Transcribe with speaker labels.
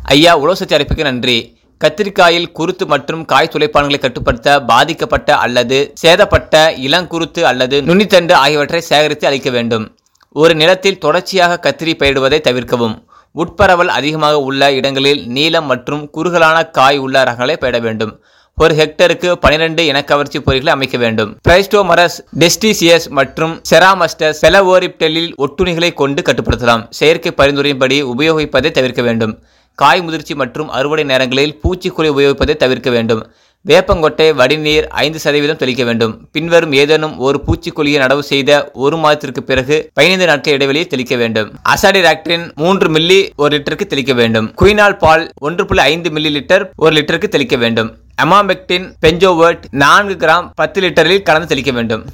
Speaker 1: ஐயா உலோசத்தி அழைப்புக்கு நன்றி கத்திரிக்காயில் குருத்து மற்றும் காய் துளைப்பான்களை கட்டுப்படுத்த பாதிக்கப்பட்ட அல்லது சேதப்பட்ட இளங்குருத்து அல்லது நுனித்தண்டு ஆகியவற்றை சேகரித்து அளிக்க வேண்டும் ஒரு நிலத்தில் தொடர்ச்சியாக கத்திரி பயிடுவதை தவிர்க்கவும் உட்பரவல் அதிகமாக உள்ள இடங்களில் நீலம் மற்றும் குறுகலான காய் உள்ள ரகங்களை பயிட வேண்டும் ஒரு ஹெக்டருக்கு 12 இனக்கவர்ச்சி பொறிகளை அமைக்க வேண்டும் பிரைஸ்டோமரஸ் டெஸ்டிசியஸ் மற்றும் செராமஸ்டஸ் பெலவோரிப்டெலில் ஒட்டுணிகளை கொண்டு கட்டுப்படுத்தலாம் செயற்கை பரிந்துரையின்படி உபயோகிப்பதை தவிர்க்க வேண்டும் காய் முதிர்ச்சி மற்றும் அறுவடை நேரங்களில் பூச்சிக்கொல்லி உபயோகிப்பதை தவிர்க்க வேண்டும் வேப்பங்கொட்டை வடிநீர் ஐந்து சதவீதம் தெளிக்க வேண்டும் பின்வரும் ஏதேனும் ஒரு பூச்சிக்கொல்லியை நடவு செய்த ஒரு மாதத்திற்கு பிறகு பதினைந்து நாட்கள் இடைவெளியை தெளிக்க வேண்டும் அசாடிராக்டின் மூன்று மில்லி ஒரு லிட்டருக்கு தெளிக்க வேண்டும் குயினால் பால் ஒன்று புள்ளி ஐந்து மில்லி லிட்டர் ஒரு லிட்டருக்கு தெளிக்க வேண்டும் அமாமெக்டின் பெஞ்சோவர்ட் நான்கு கிராம் பத்து லிட்டரில் கலந்து தெளிக்க வேண்டும்